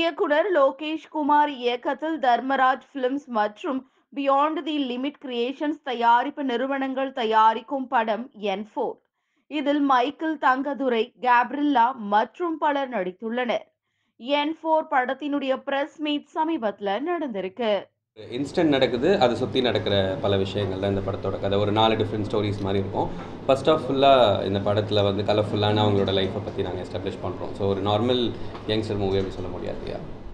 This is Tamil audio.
இயக்குனர் லோகேஷ் குமார் இயக்கத்தில் தர்மராஜ் பிலிம்ஸ் மற்றும் பியாண்ட் தி லிமிட் கிரியேஷன்ஸ் தயாரிப்பு நிறுவனங்கள் தயாரிக்கும் படம் என் ஃபோர் இதில் மைக்கேல் தங்கதுரை கேப்ரில்லா மற்றும் பலர் நடித்துள்ளனர் என் ஃபோர் படத்தினுடைய பிரஸ் மீட் சமீபத்துல நடந்திருக்கு இன்ஸ்டன்ட் நடக்குது அதை சுற்றி நடக்கிற பல விஷயங்கள் தான் இந்த படத்தோட கதை ஒரு நாலு டிஃப்ரெண்ட் ஸ்டோரிஸ் மாதிரி இருக்கும் ஃபர்ஸ்ட் ஆஃப் ஃபுல்லாக இந்த படத்தில் வந்து கலர்ஃபுல்லான அவங்களோட லைஃப்பை பற்றி நாங்கள் எஸ்டாப்ளிஷ் பண்ணுறோம் ஸோ ஒரு நார்மல் யங்ஸ்டர் மூவி அப்படி சொல்ல முடியாது